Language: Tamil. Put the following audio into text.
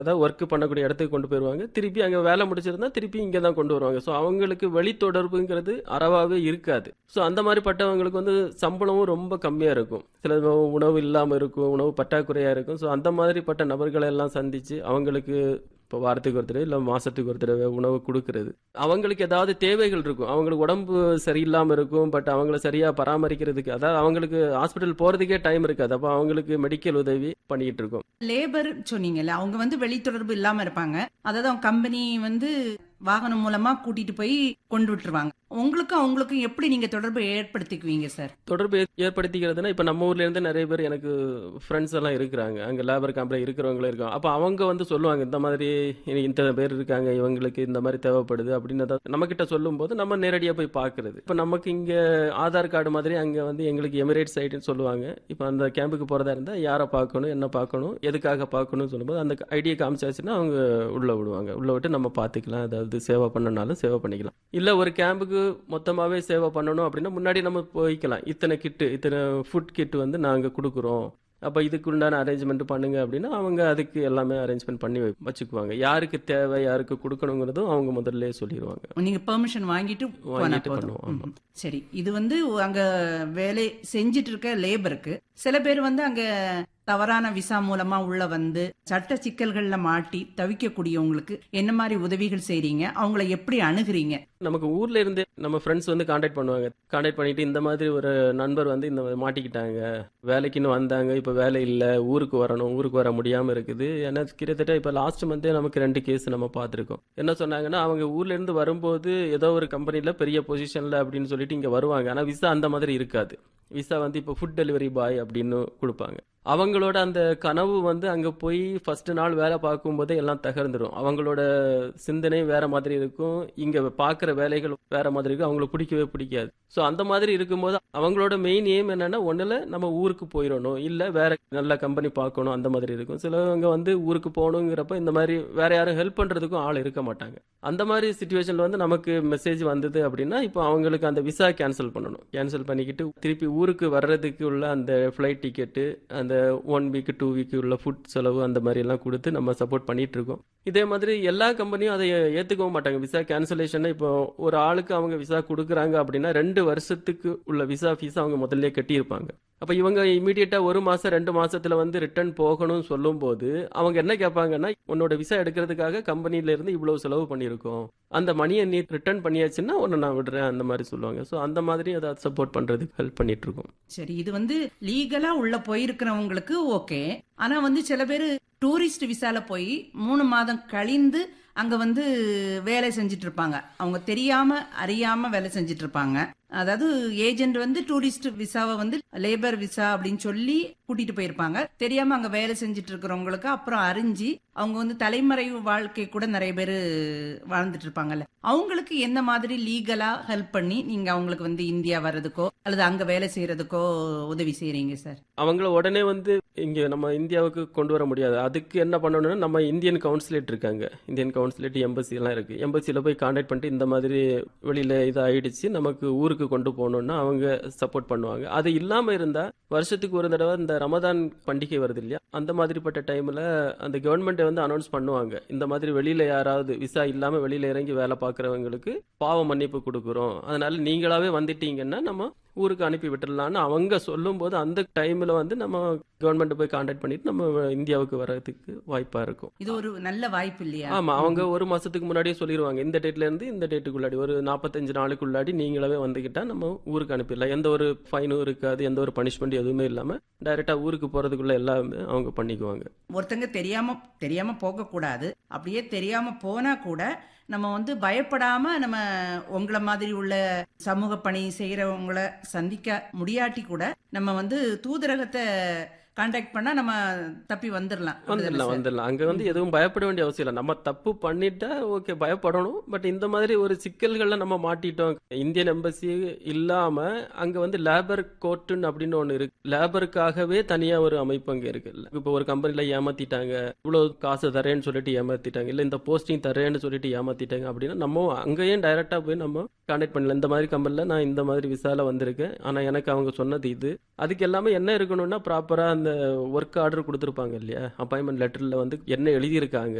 அதாவது ஒர்க் பண்ணக்கூடிய இடத்துக்கு கொண்டு போயிருவாங்க திருப்பி அங்க வேலை முடிச்சிருந்தா திருப்பி இங்க தான் கொண்டு வருவாங்க ஸோ அவங்களுக்கு வழி தொடர்புங்கிறது அறவாவே இருக்காது ஸோ அந்த மாதிரி பட்டவங்களுக்கு வந்து சம்பளமும் ரொம்ப கம்மியா இருக்கும் சில உணவு இல்லாம இருக்கும் உணவு பற்றாக்குறையா இருக்கும் ஸோ அந்த மாதிரிப்பட்ட நபர்களை எல்லாம் சந்திச்சு அவங்களுக்கு இப்போ வாரத்துக்கு ஒரு தடவை இல்லை மாசத்துக்கு ஒரு தடவை உணவு கொடுக்கறது அவங்களுக்கு ஏதாவது தேவைகள் இருக்கும் அவங்களுக்கு உடம்பு சரியில்லாம இருக்கும் பட் அவங்கள சரியா பராமரிக்கிறதுக்கு அதாவது அவங்களுக்கு ஹாஸ்பிட்டல் போறதுக்கே டைம் இருக்காது அப்போ அவங்களுக்கு மெடிக்கல் உதவி பண்ணிட்டு இருக்கோம் லேபர் சொன்னீங்கல்ல அவங்க வந்து வெளித்தொடர்பு இல்லாம இருப்பாங்க அதாவது அவங்க கம்பெனி வந்து வாகனம் மூலமா கூட்டிட்டு போய் கொண்டு விட்டுருவாங்க உங்களுக்கும் அவங்களுக்கும் எப்படி நீங்க தொடர்பு ஏற்படுத்திக்குவீங்க சார் தொடர்பு ஏ- ஏற்படுத்திக்கிறதுனா இப்போ நம்ம ஊர்ல இருந்து நிறைய பேர் எனக்கு ஃப்ரெண்ட்ஸ் எல்லாம் இருக்கிறாங்க அங்கே லேபர் கேம்பில் இருக்கிறவங்களும் இருக்காங்க அப்போ அவங்க வந்து சொல்லுவாங்க இந்த மாதிரி இனி இத்தனை பேர் இருக்காங்க இவங்களுக்கு இந்த மாதிரி தேவைப்படுது அப்படின்னு நம்ம கிட்ட சொல்லும்போது நம்ம நேரடியாக போய் பார்க்கறது இப்போ நமக்கு இங்கே ஆதார் கார்டு மாதிரி அங்கே வந்து எங்களுக்கு எமிரேட் சைட்டுன்னு சொல்லுவாங்க இப்போ அந்த கேம்புக்கு போகிறதா இருந்தால் யாரை பார்க்கணும் என்ன பார்க்கணும் எதுக்காக பார்க்கணும்னு சொல்லும்போது அந்த ஐடியை காமிச்சாச்சுன்னா அவங்க உள்ள விடுவாங்க உள்ள விட்டு நம்ம பார்த்துக்கலாம் அதாவது சேவை பண்ணனாலும் சேவை பண்ணிக்கலாம் இல்லை ஒரு கேம்புக்கு மொத்தமாகவே சேவை பண்ணணும் அப்படின்னா முன்னாடி நம்ம போய்க்கலாம் இத்தனை கிட்டு இத்தனை ஃபுட் கிட் வந்து நாங்கள் கொடுக்குறோம் அப்போ இதுக்கு உண்டான அரேஞ்ச்மெண்ட் பண்ணுங்க அப்படின்னா அவங்க அதுக்கு எல்லாமே அரேஞ்ச்மெண்ட் பண்ணி வை- வச்சுக்குவாங்க யாருக்கு தேவை யாருக்கு கொடுக்கணுங்கிறதும் அவங்க முதல்ல சொல்லிடுவாங்க நீங்க பெர்மிஷன் வாங்கிட்டு போனா வாங்கிட்டு போதும் பண்ணுவோம், ஆமா. ம். சரி இது வந்து அங்க வேலை செஞ்சிட்டு இருக்க லேபருக்கு சில பேர் வந்து அங்க தவறான விசா மூலமா உள்ள வந்து சட்ட சிக்கல்கள்ல மாட்டி தவிக்கக்கூடியவங்களுக்கு என்ன மாதிரி உதவிகள் செய்றீங்க அவங்கள எப்படி அணுகுறீங்க நமக்கு ஊர்ல இருந்தே நம்ம ஃப்ரெண்ட்ஸ் வந்து காண்டாக்ட் பண்ணுவாங்க காண்டாக்ட் பண்ணிட்டு இந்த மாதிரி ஒரு நண்பர் வந்து இந்த மாதிரி மாட்டிக்கிட்டாங்க வேலைக்குன்னு வந்தாங்க இப்போ வேலை இல்லை ஊருக்கு வரணும் ஊருக்கு வர முடியாம இருக்குது ஏன்னா கிட்டத்தட்ட இப்போ லாஸ்ட் மந்தே நமக்கு ரெண்டு கேஸ் நம்ம பார்த்துருக்கோம் என்ன சொன்னாங்கன்னா அவங்க ஊர்ல இருந்து வரும்போது ஏதோ ஒரு கம்பெனில பெரிய பொசிஷன்ல அப்படின்னு சொல்லிட்டு இங்க வருவாங்க ஆனா விசா அந்த மாதிரி இருக்காது விசா வந்து இப்போ ஃபுட் டெலிவரி பாய் அப்படின்னு கொடுப்பாங்க அவங்களோட அந்த கனவு வந்து அங்க போய் ஃபர்ஸ்ட் நாள் வேலை பார்க்கும்போதே எல்லாம் தகர்ந்துடும் அவங்களோட சிந்தனை வேற மாதிரி இருக்கும் இங்க பார்க்குற வேலைகள் வேற மாதிரி இருக்கும் அவங்களுக்கு பிடிக்கவே பிடிக்காது ஸோ அந்த மாதிரி இருக்கும்போது அவங்களோட மெயின் எய்ம் என்னன்னா ஒண்ணுல நம்ம ஊருக்கு போயிடணும் இல்ல வேற நல்ல கம்பெனி பார்க்கணும் அந்த மாதிரி இருக்கும் சிலவங்க வந்து ஊருக்கு போகணுங்கிறப்ப இந்த மாதிரி வேற யாரும் ஹெல்ப் பண்றதுக்கும் ஆள் இருக்க மாட்டாங்க அந்த மாதிரி சுச்சுவேஷன்ல வந்து நமக்கு மெசேஜ் வந்தது அப்படின்னா இப்போ அவங்களுக்கு அந்த விசா கேன்சல் பண்ணணும் கேன்சல் பண்ணிக்கிட்டு திருப்பி ஊருக்கு வர்றதுக்கு உள்ள அந்த ஃப்ளைட் டிக்கெட்டு அந்த ஒன் வீக் டூ வீக் உள்ள ஃபுட் செலவு அந்த மாதிரி எல்லாம் கொடுத்து நம்ம சப்போர்ட் பண்ணிட்டு இருக்கோம் இதே மாதிரி எல்லா கம்பெனியும் அதை ஏத்துக்கவும் மாட்டாங்க விசா கேன்சலேஷன் இப்போ ஒரு ஆளுக்கு அவங்க விசா கொடுக்குறாங்க அப்படின்னா ரெண்டு வருஷத்துக்கு உள்ள விசா ஃபீஸ் அவங்க முதல்ல கட்டியிருப்பாங்க அப்ப இவங்க இமீடியட்டா ஒரு மாசம் ரெண்டு மாசத்துல வந்து ரிட்டர்ன் போகணும்னு சொல்லும்போது அவங்க என்ன கேட்பாங்கன்னா உன்னோட விசா எடுக்கிறதுக்காக கம்பெனில இருந்து இவ்வளவு செலவு பண்ணியிருக்கோம் அந்த மணியை நீ ரிட்டர்ன் பண்ணியாச்சுன்னா உன்னை நான் விடுறேன் அந்த மாதிரி சொல்லுவாங்க ஸோ அந்த மாதிரி அதை சப்போர்ட் பண்றதுக்கு ஹெல்ப் பண்ணிட்டு இருக்கோம் சரி இது வந்து லீகலா உள்ள போயிருக்கிறவங்களுக்கு ஓகே ஆனா வந்து சில பேர் டூரிஸ்ட் விசால போய் மூணு மாதம் கழிந்து அங்க வந்து வேலை செஞ்சுட்டு இருப்பாங்க அவங்க தெரியாம அறியாம வேலை செஞ்சுட்டு இருப்பாங்க அதாவது ஏஜென்ட் வந்து டூரிஸ்ட் விசாவை வந்து லேபர் விசா அப்படின்னு சொல்லி கூட்டிட்டு போயிருப்பாங்க தெரியாம அங்க வேலை செஞ்சுட்டு இருக்கிறவங்களுக்கு அப்புறம் அறிஞ்சு அவங்க வந்து தலைமறைவு வாழ்க்கை கூட நிறைய பேர் வாழ்ந்துட்டு இருப்பாங்கல்ல அவங்களுக்கு எந்த மாதிரி லீகலா ஹெல்ப் பண்ணி நீங்க அவங்களுக்கு வந்து இந்தியா வர்றதுக்கோ அல்லது அங்க வேலை செய்யறதுக்கோ உதவி செய்றீங்க சார் அவங்கள உடனே வந்து இங்க நம்ம இந்தியாவுக்கு கொண்டு வர முடியாது அதுக்கு என்ன பண்ணணும்னா நம்ம இந்தியன் கவுன்சிலேட் இருக்காங்க இந்தியன் கவுன்சிலேட் எம்பசி எல்லாம் இருக்கு எம்பசியில் போய் காண்டாக்ட் பண்ணிட்டு இந்த மாதிரி வெளியில இது ஆயிடுச்சு நமக்கு ஊருக்கு கொண்டு போகணும்னா அவங்க சப்போர்ட் பண்ணுவாங்க அது இல்லாம இருந்தா வருஷத்துக்கு ஒரு தடவை இந்த ரமதான் பண்டிகை வருது இல்லையா அந்த மாதிரிப்பட்ட டைம்ல அந்த கவர்மெண்ட் வந்து அனௌன்ஸ் பண்ணுவாங்க இந்த மாதிரி வெளியில யாராவது விசா இல்லாம வெளியில இறங்கி வேலை பார்க்கறவங்களுக்கு பாவ மன்னிப்பு கொடுக்குறோம் அதனால நீங்களாவே வந்துட்டீங்கன்னா நம்ம ஊருக்கு அனுப்பி விட்டுடலாம்னு அவங்க சொல்லும்போது அந்த டைம்ல வந்து நம்ம கவர்மெண்ட் போய் காண்டாக்ட் பண்ணிட்டு நம்ம இந்தியாவுக்கு வர்றதுக்கு வாய்ப்பா இருக்கும் இது ஒரு நல்ல வாய்ப்பு இல்லையா ஆமா அவங்க ஒரு மாசத்துக்கு முன்னாடியே சொல்லிடுவாங்க இந்த டேட்ல இருந்து இந்த டேட்டுக்குள்ளாடி ஒரு நாற்பத்தஞ்சு நாளுக்குள்ளாடி நீங்களாவே வந்துகிட்டா நம்ம ஊருக்கு அனுப்பிடலாம் எந்த ஒரு ஃபைனும் இருக்காது எந்த ஒரு பனிஷ்மெண்ட் எதுவுமே இல்லாம டைரக்டா ஊருக்கு போறதுக்குள்ள எல்லாமே அவங்க பண்ணிக்குவாங்க ஒருத்தங்க தெரியாம தெரியாம போக கூடாது அப்படியே தெரியாம போனா கூட நம்ம வந்து பயப்படாம நம்ம உங்களை மாதிரி உள்ள சமூக பணி செய்யறவங்கள சந்திக்க முடியாட்டி கூட நம்ம வந்து தூதரகத்தை கான்டாக்ட் பண்ணா நம்ம தப்பி வந்துடலாம் வந்துடலாம் வந்துடலாம் அங்க வந்து எதுவும் பயப்பட வேண்டிய அவசியம் இல்லை நம்ம தப்பு பண்ணிட்டா ஓகே பயப்படணும் பட் இந்த மாதிரி ஒரு சிக்கல்கள்ல நம்ம மாட்டிட்டோம் இந்தியன் எம்பசி இல்லாம அங்க வந்து லேபர் கோர்ட்டுன்னு அப்படின்னு ஒண்ணு இருக்கு லேபருக்காகவே தனியா ஒரு அமைப்பு அங்க இருக்கு இப்போ ஒரு கம்பெனில ஏமாத்திட்டாங்க இவ்வளவு காசு தரேன்னு சொல்லிட்டு ஏமாத்திட்டாங்க இல்ல இந்த போஸ்டிங் தரேன்னு சொல்லிட்டு ஏமாத்திட்டாங்க அப்படின்னா நம்ம அங்கேயும் டைரக்டா போய் நம்ம கான்டாக்ட் பண்ணல இந்த மாதிரி கம்பெனியில் நான் இந்த மாதிரி விசால வந்திருக்கேன் ஆனால் எனக்கு அவங்க சொன்னது இது அதுக்கு எல்லாமே என்ன இருக்கணும்னா ப்ராப்பராக அந்த ஒர்க் ஆர்டர் கொடுத்துருப்பாங்க இல்லையா அப்பாயின்மெண்ட் லெட்டரில் வந்து என்ன எழுதியிருக்காங்க